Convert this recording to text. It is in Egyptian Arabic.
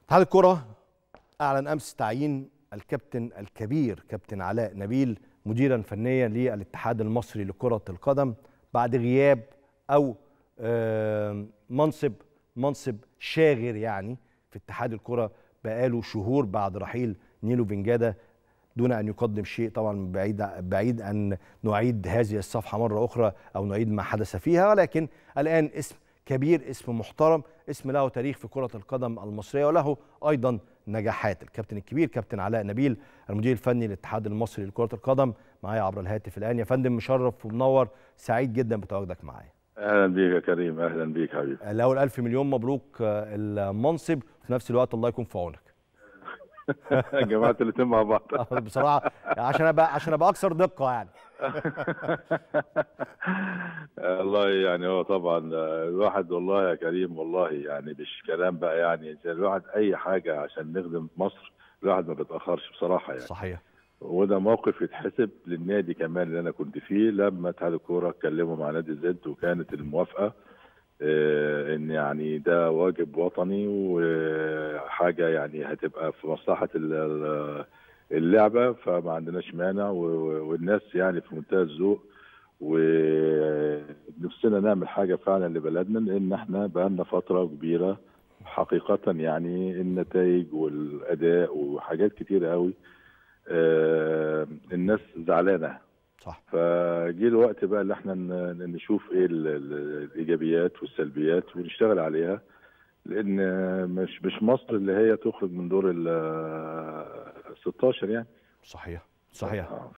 اتحاد الكرة أعلن أمس تعيين الكابتن الكبير كابتن علاء نبيل مديرا فنيا للاتحاد المصري لكرة القدم بعد غياب أو آه، منصب منصب شاغر يعني في اتحاد الكرة بقاله شهور بعد رحيل نيلو فينجادا دون ان يقدم شيء طبعا بعيد بعيد ان نعيد هذه الصفحه مره اخرى او نعيد ما حدث فيها ولكن الان اسم كبير اسم محترم اسم له تاريخ في كره القدم المصريه وله ايضا نجاحات الكابتن الكبير كابتن علاء نبيل المدير الفني للاتحاد المصري لكره القدم معايا عبر الهاتف الان يا فندم مشرف ومنور سعيد جدا بتواجدك معايا اهلا بيك يا كريم اهلا بيك حبيبي الاول الف مليون مبروك آه، المنصب وفي نفس الوقت الله يكون في عونك جمعت الاثنين مع بعض آه، بصراحه عشان ابقى عشان ابقى اكثر دقه يعني والله يعني هو طبعا الواحد والله يا كريم والله يعني مش كلام بقى يعني الواحد اي حاجه عشان نخدم مصر الواحد ما بيتاخرش بصراحه يعني صحيح وده موقف يتحسب للنادي كمان اللي انا كنت فيه لما اتحاد الكوره اتكلموا مع نادي زد وكانت الموافقه آه، ان يعني ده واجب وطني وحاجه يعني هتبقى في مصلحه ال- ال- اللعبه فما عندناش مانع و- والناس يعني في منتهى الذوق ونفسنا نعمل حاجه فعلا لبلدنا لان احنا بقالنا فتره كبيره حقيقه يعني النتائج والاداء وحاجات كتير قوي آه، الناس زعلانه صح فجه الوقت بقى اللي احنا ن- نشوف ايه ال- ال- الايجابيات والسلبيات ونشتغل عليها لان مش مش مصر اللي هي تخرج من دور ال 16 يعني صحيح صحيح آه،